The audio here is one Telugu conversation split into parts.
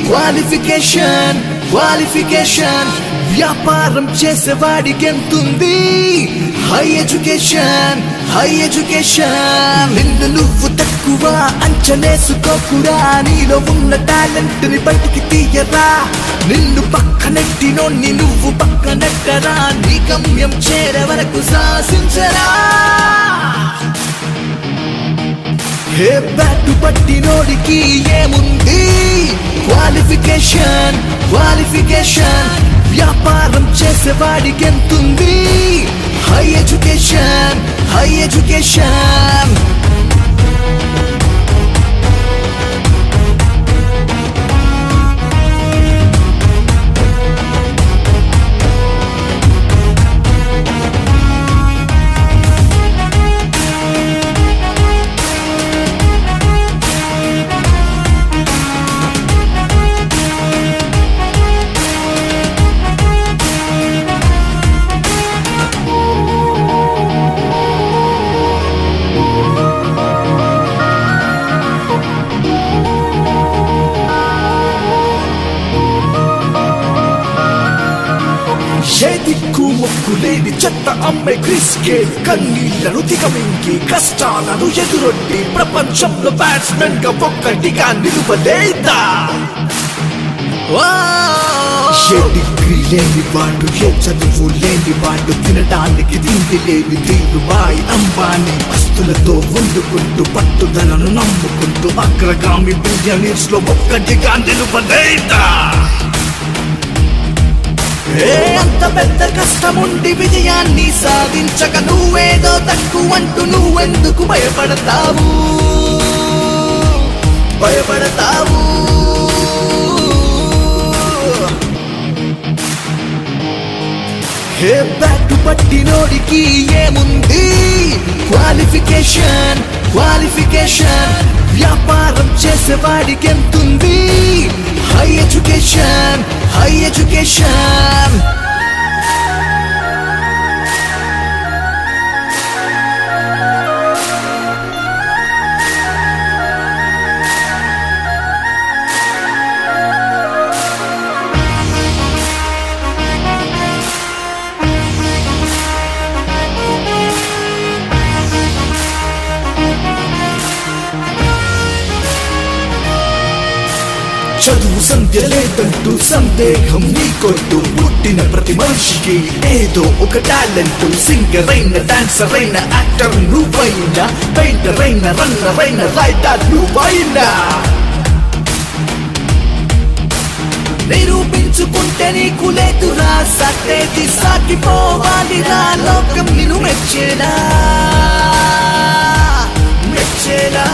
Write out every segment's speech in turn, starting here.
క్వాలిఫికేషన్ క్వాలిఫికేషన్ వ్యాపారం చేసేవాడికి ఎంతుంది హై ఎడ్యుకేషన్ హై ఎడ్యుకేషన్ నిన్ను నువ్వు తక్కువ అంచనేసుకోకురా నీలో ఉన్న టాలెంట్ ని బయటికి తీయరా నిన్ను పక్కనెట్టినోన్ని నువ్వు పక్కనెట్టరా నీ గమ్యం చేరే వరకు శాసించరా హే బ్యాటు పట్టినోడికి ఏముంది క్వాలిఫికేషన్ క్వాలిఫికేషన్ వ్యాపారం చేసేవాడికి ఎంతుంది హై ఎడ్యుకేషన్ హై ఎడ్యుకేషన్ ఏ దిక్కు మొక్కు లేని చెత్త అమ్మాయి క్రిస్కే కన్నీళ్లను దిగమింగి కష్టాలను ఎదురొట్టి ప్రపంచంలో బ్యాట్స్మెన్ గా ఒక్కటిగా నిలువలేదా ఏ డిగ్రీ లేని వాడు ఏ చదువు లేని వాడు తినడానికి తిండి లేని దీరుబాయి అంబానీ వస్తులతో వండుకుంటూ పట్టుదలను నమ్ముకుంటూ అగ్రగామి బిలియనీర్స్ లో ఒక్కటిగా నిలువలేదా ఏ అంత పెద్ద కష్టముండి విజయాన్ని సాధించక నువ్వేదో తక్కువంటూ నువ్వెందుకు భయపడతావు భయపడతావు హే బ్యాటు పట్టినోడికి ఏముంది క్వాలిఫికేషన్ క్వాలిఫికేషన్ వ్యాపారం చేసేవాడికి ఎంతుంది హై ఎడ్యుకేషన్ హై ఎడ్యుకేషన్ చదువు సంధ్య లేదంటూ సందేహం నీకొద్దు పుట్టిన ప్రతి మనిషికి ఏదో ఒక టాలెంట్ సింగర్ అయిన డాన్సర్ అయిన యాక్టర్ నువ్వైనా పెయింటర్ అయిన రన్నర్ అయిన రైటర్ నువ్వైనా నిరూపించుకుంటే నీకు లేదురా సట్టేది సాగిపోవాలిరా లోకం నిన్ను మెచ్చేలా మెచ్చేలా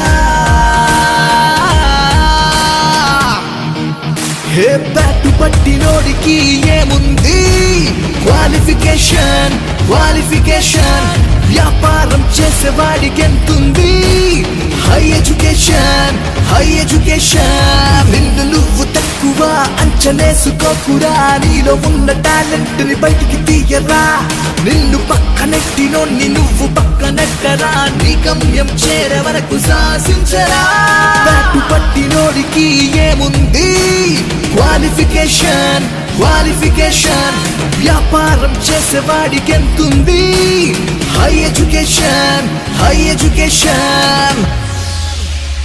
హే బ్యాటు పట్టినోడికి ఏముంది క్వాలిఫికేషన్ క్వాలిఫికేషన్ వ్యాపారం చేసేవాడికి ఎంతుంది హై ఎడ్యుకేషన్ హై ఎడ్యుకేషన్ నిన్ను నువ్వు తక్కువ అంచనేసుకోకురా నీలో ఉన్న టాలెంట్ ని బయటికి తీయరా నిన్ను పక్కనెట్టినోన్ని నువ్వు పక్కనెట్టరా నీ గమ్యం చేరే వరకు శాసించరా బ్యాటు పట్టినోడికి ఏముంది క్వాలిఫికేషన్ క్వాలిఫికేషన్ వ్యాపారం చేసేవాడికి ఎంతుంది హై ఎడ్యుకేషన్ హై ఎడ్యుకేషన్